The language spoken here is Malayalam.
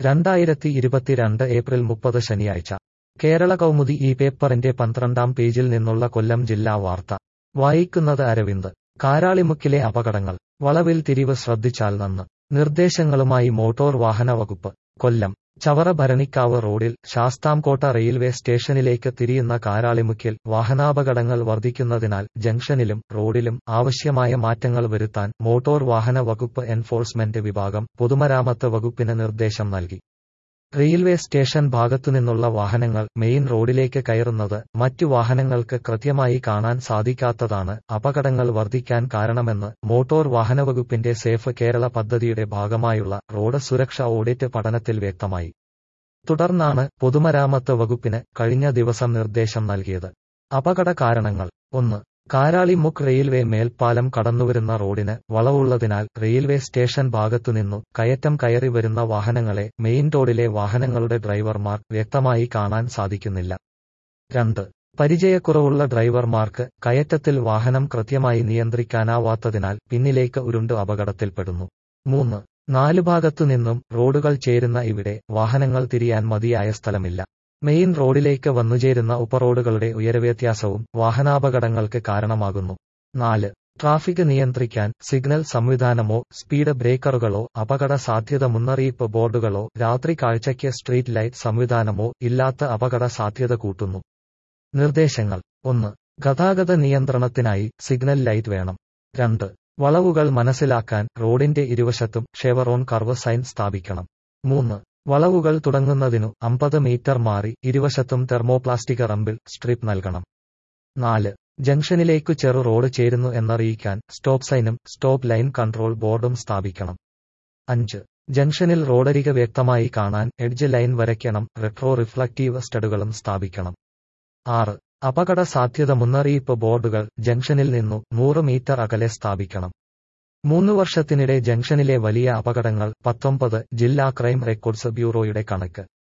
രണ്ടായിരത്തി ഇരുപത്തിരണ്ട് ഏപ്രിൽ മുപ്പത് ശനിയാഴ്ച കേരള കൗമുദി ഈ പേപ്പറിന്റെ പന്ത്രണ്ടാം പേജിൽ നിന്നുള്ള കൊല്ലം ജില്ലാ വാർത്ത വായിക്കുന്നത് അരവിന്ദ് കാരാളിമുക്കിലെ അപകടങ്ങൾ വളവിൽ തിരിവ് ശ്രദ്ധിച്ചാൽ നന്ന് നിർദ്ദേശങ്ങളുമായി മോട്ടോർ വാഹന വകുപ്പ് കൊല്ലം ചവറ ഭരണിക്കാവ് റോഡിൽ ശാസ്താംകോട്ട റെയിൽവേ സ്റ്റേഷനിലേക്ക് തിരിയുന്ന കാരാളിമുക്കിൽ വാഹനാപകടങ്ങൾ വർദ്ധിക്കുന്നതിനാൽ ജംഗ്ഷനിലും റോഡിലും ആവശ്യമായ മാറ്റങ്ങൾ വരുത്താൻ മോട്ടോർ വാഹന വകുപ്പ് എൻഫോഴ്സ്മെന്റ് വിഭാഗം പൊതുമരാമത്ത് വകുപ്പിന് നിർദ്ദേശം നൽകി റെയിൽവേ സ്റ്റേഷൻ ഭാഗത്തുനിന്നുള്ള വാഹനങ്ങൾ മെയിൻ റോഡിലേക്ക് കയറുന്നത് മറ്റു വാഹനങ്ങൾക്ക് കൃത്യമായി കാണാൻ സാധിക്കാത്തതാണ് അപകടങ്ങൾ വർദ്ധിക്കാൻ കാരണമെന്ന് മോട്ടോർ വാഹനവകുപ്പിന്റെ സേഫ് കേരള പദ്ധതിയുടെ ഭാഗമായുള്ള റോഡ് സുരക്ഷ ഓഡിറ്റ് പഠനത്തിൽ വ്യക്തമായി തുടർന്നാണ് പൊതുമരാമത്ത് വകുപ്പിന് കഴിഞ്ഞ ദിവസം നിർദ്ദേശം നൽകിയത് അപകട കാരണങ്ങൾ ഒന്ന് കാരാളിമുക്ക് റെയിൽവേ മേൽപ്പാലം കടന്നുവരുന്ന റോഡിന് വളവുള്ളതിനാൽ റെയിൽവേ സ്റ്റേഷൻ ഭാഗത്തുനിന്നു കയറ്റം കയറി വരുന്ന വാഹനങ്ങളെ മെയിൻ റോഡിലെ വാഹനങ്ങളുടെ ഡ്രൈവർമാർ വ്യക്തമായി കാണാൻ സാധിക്കുന്നില്ല രണ്ട് പരിചയക്കുറവുള്ള ഡ്രൈവർമാർക്ക് കയറ്റത്തിൽ വാഹനം കൃത്യമായി നിയന്ത്രിക്കാനാവാത്തതിനാൽ പിന്നിലേക്ക് ഉരുണ്ട് അപകടത്തിൽപ്പെടുന്നു മൂന്ന് നാലു ഭാഗത്തുനിന്നും റോഡുകൾ ചേരുന്ന ഇവിടെ വാഹനങ്ങൾ തിരിയാൻ മതിയായ സ്ഥലമില്ല മെയിൻ റോഡിലേക്ക് വന്നുചേരുന്ന ഉപറോഡുകളുടെ ഉയരവ്യത്യാസവും വാഹനാപകടങ്ങൾക്ക് കാരണമാകുന്നു നാല് ട്രാഫിക് നിയന്ത്രിക്കാൻ സിഗ്നൽ സംവിധാനമോ സ്പീഡ് ബ്രേക്കറുകളോ അപകട സാധ്യത മുന്നറിയിപ്പ് ബോർഡുകളോ രാത്രി കാഴ്ചയ്ക്ക് സ്ട്രീറ്റ് ലൈറ്റ് സംവിധാനമോ ഇല്ലാത്ത അപകട സാധ്യത കൂട്ടുന്നു നിർദ്ദേശങ്ങൾ ഒന്ന് ഗതാഗത നിയന്ത്രണത്തിനായി സിഗ്നൽ ലൈറ്റ് വേണം രണ്ട് വളവുകൾ മനസ്സിലാക്കാൻ റോഡിന്റെ ഇരുവശത്തും ഷെവറോൺ കർവ് സൈൻ സ്ഥാപിക്കണം മൂന്ന് വളവുകൾ തുടങ്ങുന്നതിനു അമ്പത് മീറ്റർ മാറി ഇരുവശത്തും തെർമോപ്ലാസ്റ്റിക് റമ്പിൽ സ്ട്രിപ്പ് നൽകണം നാല് ജംഗ്ഷനിലേക്കു ചെറു റോഡ് ചേരുന്നു എന്നറിയിക്കാൻ സ്റ്റോപ്പ് സൈനും സ്റ്റോപ്പ് ലൈൻ കൺട്രോൾ ബോർഡും സ്ഥാപിക്കണം അഞ്ച് ജംഗ്ഷനിൽ റോഡരിക വ്യക്തമായി കാണാൻ എഡ്ജ് ലൈൻ വരയ്ക്കണം റെട്രോ റിഫ്ലക്റ്റീവ് സ്റ്റഡുകളും സ്ഥാപിക്കണം ആറ് അപകട സാധ്യത മുന്നറിയിപ്പ് ബോർഡുകൾ ജംഗ്ഷനിൽ നിന്നു നൂറ് മീറ്റർ അകലെ സ്ഥാപിക്കണം മൂന്ന് വർഷത്തിനിടെ ജംഗ്ഷനിലെ വലിയ അപകടങ്ങൾ പത്തൊമ്പത് ജില്ലാ ക്രൈം റെക്കോർഡ്സ് ബ്യൂറോയുടെ കണക്ക്